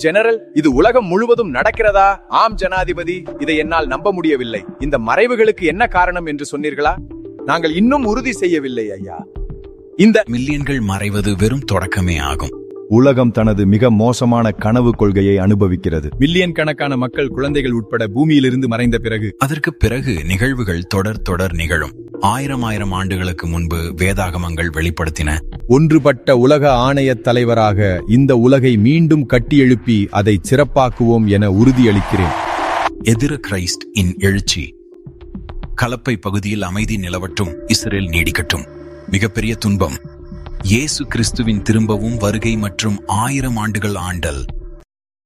general இது உலகம் முழுவதும் நடக்கிறதா ஆம் ஜனாதிபதி இதை என்னால் நம்ப முடியவில்லை இந்த மறைவுகளுக்கு என்ன காரணம் என்று சொன்னீர்களா நாங்கள் இன்னும் உறுதி செய்யவில்லை ஐயா இந்த மில்லியன்கள் மறைவது வெறும் தொடக்கமே ஆகும் உலகம் தனது மிக மோசமான கனவு கொள்கையை அனுபவிக்கிறது மில்லியன் கணக்கான மக்கள் குழந்தைகள் உட்பட பூமியிலிருந்து மறைந்த பிறகு அதற்கு பிறகு நிகழ்வுகள் தொடர் தொடர் நிகழும் ஆயிரம் ஆயிரம் ஆண்டுகளுக்கு முன்பு வேதாகமங்கள் வெளிப்படுத்தின ஒன்றுபட்ட உலக ஆணையத் தலைவராக இந்த உலகை மீண்டும் கட்டியெழுப்பி அதை சிறப்பாக்குவோம் என உறுதியளிக்கிறேன் எதிர கிரைஸ்ட் இன் எழுச்சி கலப்பை பகுதியில் அமைதி நிலவட்டும் இஸ்ரேல் நீடிக்கட்டும் மிகப்பெரிய துன்பம் இயேசு கிறிஸ்துவின் திரும்பவும் வருகை மற்றும் ஆயிரம் ஆண்டுகள் ஆண்டல்